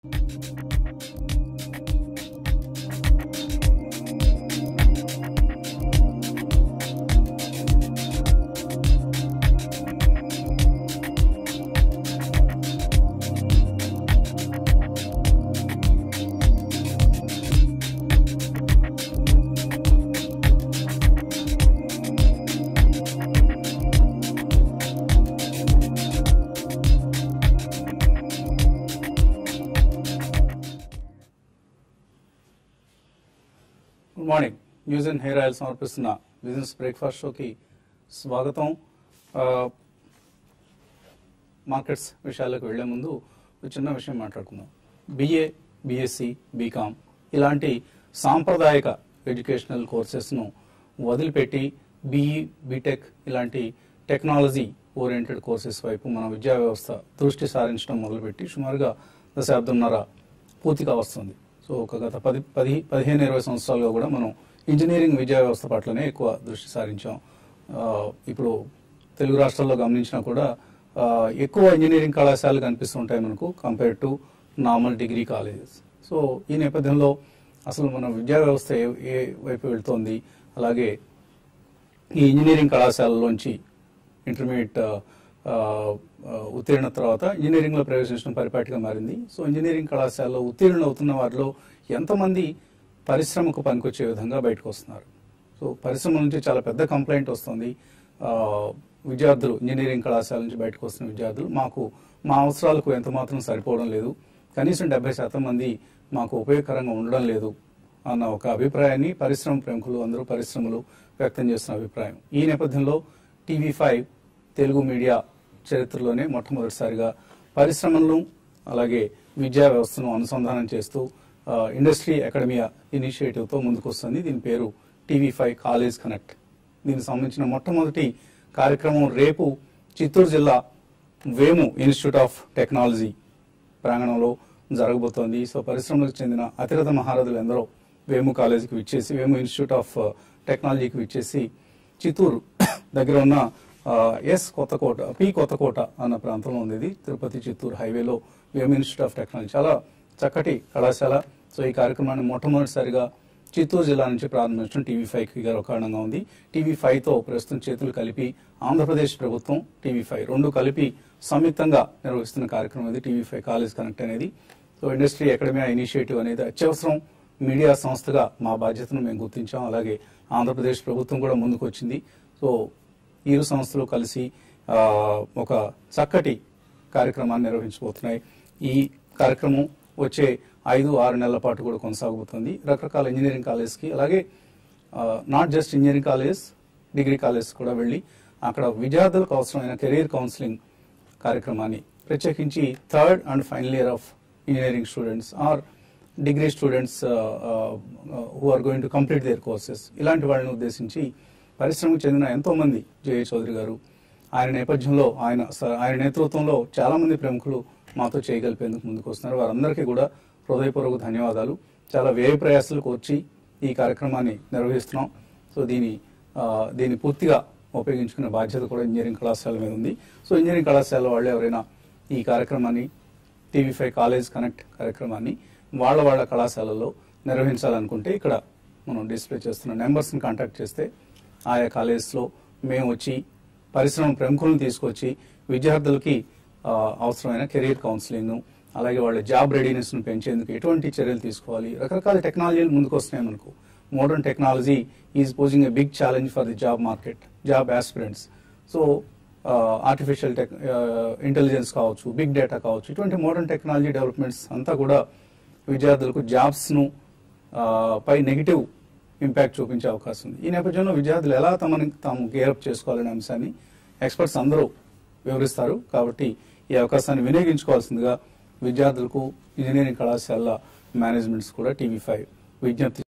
good morning news and hair oil సమర్పిస్తున్న business breakfast షోకి స్వాగతం ఆ, మార్కెట్స్ విషయాలకు వెళ్లే ముందు ఒక చిన్న విషయం మాట్లాడుకుందాం బిఏ బిఎస్సి బీకామ్ ఇలాంటి సాంప్రదాయక ఎడ్యుకేషనల్ కోర్సెస్ను వదిలిపెట్టి బీఈ బీటెక్ ఇలాంటి టెక్నాలజీ ఓరియంటెడ్ కోర్సెస్ వైపు మన విద్యా వ్యవస్థ దృష్టి సారించడం మొదలుపెట్టి సుమారుగా దశాబ్దంన్నర పూర్తిగా వస్తుంది సో ఒక గత పది పది పదిహేను ఇరవై సంవత్సరాలుగా కూడా మనం ఇంజనీరింగ్ విద్యా వ్యవస్థ పట్లనే ఎక్కువ దృష్టి సారించాం ఆ, ఇప్పుడు తెలుగు రాష్ట్రాల్లో గమనించినా కూడా ఆ, ఎక్కువ ఇంజనీరింగ్ కళాశాలలు కనిపిస్తుంటాయి మనకు compare to normal degree colleges so ఈ నేపథ్యంలో అసలు మన విద్యా వ్యవస్థ ఏ ఏ వైపు వెళ్తోంది అలాగే ఈ ఇంజనీరింగ్ కళాశాలలోంచి ఇంటర్మీడియట్ ఆ, ఆ, ఉత్తీర్ణ తర్వాత ఇంజనీరింగ్లో ప్రవేశించడం పరిపాటిగా మారింది సో ఇంజనీరింగ్ కళాశాలలో ఉత్తీర్ణులు అవుతున్న వారిలో ఎంతమంది పరిశ్రమకు పనికొచ్చే విధంగా బయటకు వస్తున్నారు సో పరిశ్రమ నుంచి చాలా పెద్ద కంప్లైంట్ వస్తుంది ఆ, విద్యార్థులు ఇంజనీరింగ్ కళాశాల నుంచి బయటకు వస్తున్న విద్యార్థులు మాకు మా అవసరాలకు ఎంత మాత్రం సరిపోవడం లేదు కనీసం డెబ్బై శాతం మంది మాకు ఉపయోగకరంగా ఉండడం లేదు అన్న ఒక అభిప్రాయాన్ని పరిశ్రమ ప్రముఖులు అందరూ పరిశ్రమలు వ్యక్తం చేస్తున్న అభిప్రాయం ఈ నేపథ్యంలో టీవీ ఫైవ్ తెలుగు మీడియా చరిత్రలోనే మొట్టమొదటిసారిగా పరిశ్రమలను అలాగే విద్యా వ్యవస్థను అనుసంధానం చేస్తూ ఆ, ఇండస్ట్రీ అకాడమియా ఇనిషియేటివ్తో ముందుకు వస్తుంది దీని పేరు టీవీ ఫైవ్ కాలేజ్ కనెక్ట్ దీనికి సంబంధించిన మొట్టమొదటి కార్యక్రమం రేపు చిత్తూరు జిల్లా వేము ఇన్స్టిట్యూట్ ఆఫ్ టెక్నాలజీ ప్రాంగణంలో జరగబోతోంది సో పరిశ్రమలకు చెందిన అతిరథ మహారథులు ఎందరో వేము కాలేజీకి విచ్చేసి వేము ఇన్స్టిట్యూట్ ఆఫ్ టెక్నాలజీకి విచ్చేసి చిత్తూరు దగ్గర ఉన్న ఆ, ఎస్ కొత్తకోట పి కొత్తకోట అన్న ప్రాంతంలో ఉంది ఇది తిరుపతి చిత్తూరు హైవేలో వేము ఇన్స్టిట్యూట్ ఆఫ్ టెక్నాలజీ చాలా చక్కటి కళాశాల సో ఈ కార్యక్రమాన్ని మొట్టమొదటిసారిగా చిత్తూరు జిల్లా నుంచి ప్రారంభించడం టీవీ ఫైవ్ కి గర్వకారణంగా ఉంది టీవీ ఫైవ్ తో ప్రస్తుతం చేతులు కలిపి ఆంధ్రప్రదేశ్ ప్రభుత్వం టీవీ ఫైవ్ రెండు కలిపి సంయుక్తంగా నిర్వహిస్తున్న కార్యక్రమం ఇది టీవీ ఫైవ్ కాలేజ్ కనెక్ట్ అనేది సో ఇండస్ట్రీ అకాడమియా ఇనిషియేటివ్ అనేది అత్యవసరం మీడియా సంస్థగా మా బాధ్యతను మేము గుర్తించాం అలాగే ఆంధ్రప్రదేశ్ ప్రభుత్వం కూడా ముందుకు వచ్చింది సో ఇరు సంస్థలు కలిసి ఆ, ఒక చక్కటి కార్యక్రమాన్ని నిర్వహించబోతున్నాయి ఈ కార్యక్రమం వచ్చే ఐదు ఆరు నెలల పాటు కూడా కొనసాగబోతుంది రకరకాల ఇంజనీరింగ్ కాలేజ్కి అలాగే not just engineering college degree college కూడా వెళ్ళి అక్కడ విద్యార్థులకు అవసరమైన కెరీర్ కౌన్సిలింగ్ కార్యక్రమాన్ని ప్రత్యేకించి third and final year of engineering students or degree students who are going to complete their courses ఇలాంటి వాళ్ళని ఉద్దేశించి పరిశ్రమకు చెందిన ఎంతో మంది జయ చౌదరి గారు ఆయన నేపథ్యంలో ఆయన స- ఆయన నేతృత్వంలో చాలా మంది ప్రముఖులు మాతో చేయగలిపేందుకు ముందుకు వస్తున్నారు వారందరికీ కూడా హృదయపూర్వక ధన్యవాదాలు చాలా వ్యయ ప్రయాసాలకు వచ్చి ఈ కార్యక్రమాన్ని నిర్వహిస్తున్నాం సో దీని ఆ, దీన్ని పూర్తిగా ఉపయోగించుకునే బాధ్యత కూడా ఇంజనీరింగ్ కళాశాల మీద ఉంది సో ఇంజనీరింగ్ కళాశాల వాళ్ళు ఎవరైనా ఈ కార్యక్రమాన్ని టీవీ ఫైవ్ కాలేజ్ కనెక్ట్ కార్యక్రమాన్ని వాళ్ళ వాళ్ళ కళాశాలలో నిర్వహించాలనుకుంటే ఇక్కడ మనం డిస్ప్లే చేస్తున్న నెంబర్స్ని కాంటాక్ట్ చేస్తే ఆయా కాలేజెస్లో మేము వచ్చి పరిశ్రమ ప్రముఖులను తీసుకొచ్చి విద్యార్థులకి ఆ, అవసరమైన కెరీర్ కౌన్సిలింగ్ అలాగే వాళ్ళ జాబ్ రెడీనెస్ను పెంచేందుకు ఎటువంటి చర్యలు తీసుకోవాలి రకరకాల టెక్నాలజీలు ముందుకు వస్తున్నాయి మనకు modern technology is posing a big challenge for the job market job aspirants so artificial tech intelligence కావచ్చు బిగ్ డేటా కావచ్చు ఇటువంటి మోడర్న్ టెక్నాలజీ డెవలప్మెంట్స్ అంతా కూడా విద్యార్థులకు జాబ్స్ను పై నెగిటివ్ ఇంపాక్ట్ చూపించే అవకాశం ఉంది ఈ నేపథ్యంలో విద్యార్థులు ఎలా తమని తాము గేరప్ చేసుకోవాలనే అంశాన్ని ఎక్స్పర్ట్స్ అందరూ వివరిస్తారు కాబట్టి ఈ అవకాశాన్ని వినియోగించుకోవాల్సిందిగా విద్యార్థులకు ఇంజనీరింగ్ కళాశాల మేనేజ్మెంట్స్ కూడా టీవీ ఫైవ్ విజ్ఞప్తి